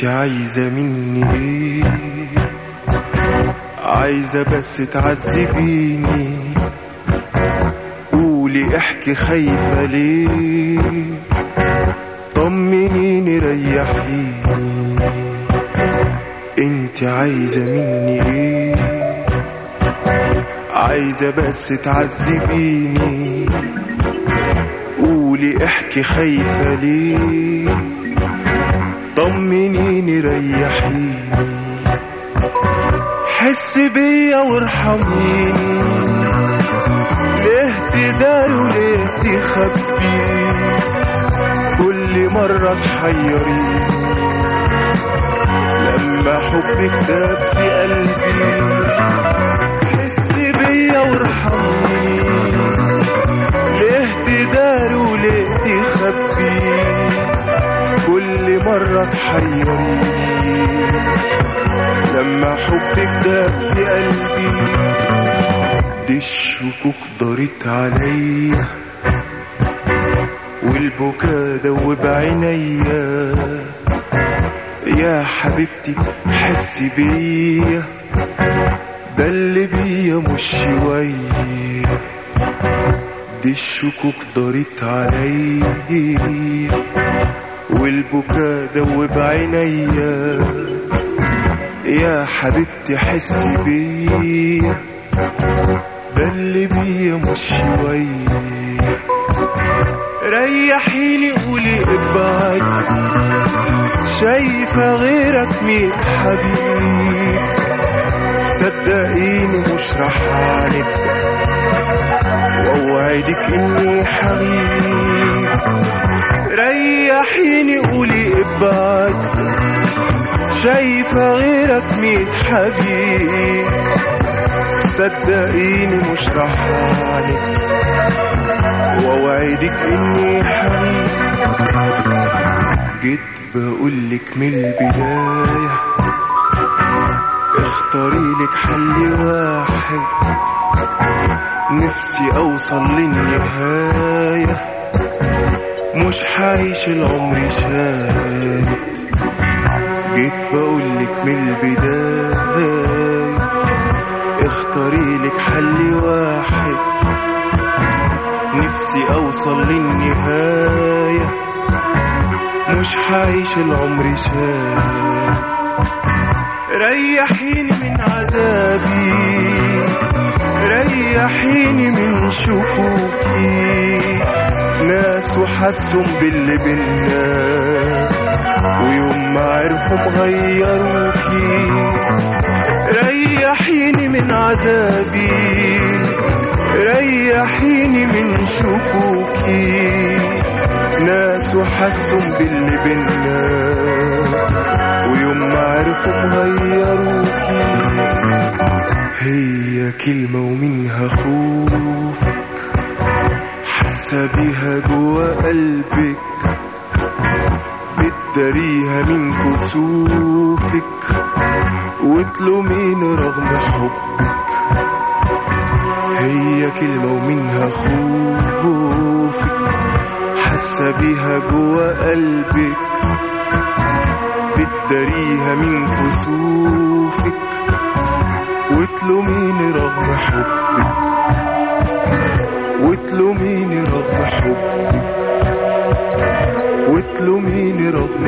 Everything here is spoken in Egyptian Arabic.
انت عايزة مني ايه عايزة بس تعذبيني قولي احكي خايفة ليه طمنيني ريحيني انت عايزة مني ايه عايزة بس تعذبيني قولي احكي خايفة ليه طمنيني ريحيني حس بيا وارحميني ليه تداري وليه تخبي كل مرة تحيريني لما حبك داب في قلبي حس بيا وارحميني ليه تداري وليه تخبي كل مرة تحيريني لما حبك داب في قلبي دي الشكوك دارت عليا والبكا دوب عينيا يا حبيبتي حسي بيا ده اللي بيا مش شوية دي الشكوك دارت عليا والبكا دوب عينيا يا حبيبتي حسي بيا ده اللي بيا مش شوية ريحيني قولي ابعد شايفة غيرك ميت حبيب صدقيني مش رح اعاند واوعدك اني حبيب ريحيني قولي ابعد شايفة غيرك ميت حبيب صدقيني مش رح اعاند واوعدك اني حبيب جيت بقولك من البداية اختاري لك حل واحد نفسي اوصل للنهاية مش حعيش العمر شاهد جيت بقولك من البداية اختاري لك حل واحد نفسي اوصل للنهاية مش حعيش العمر شاهد ريحيني من عذابي ريحيني من شكوكي ناس وحسهم باللي بينا ويوم ما عرفوا غيروكي ريحيني من عذابي ريحيني من شكوكي ناس وحسهم باللي بينا ويوم ما عرفوا مغيروكي هي كلمة ومنها خوفك حاسة بيها جوا قلبك بتداريها من كسوفك وتلومين رغم حبك هي كلمة ومنها خوفك حاسة بيها جوا قلبك بتداريها من كسوفك وتلوميني رغم حبك وتلوميني رغم حبك وتلوميني رغم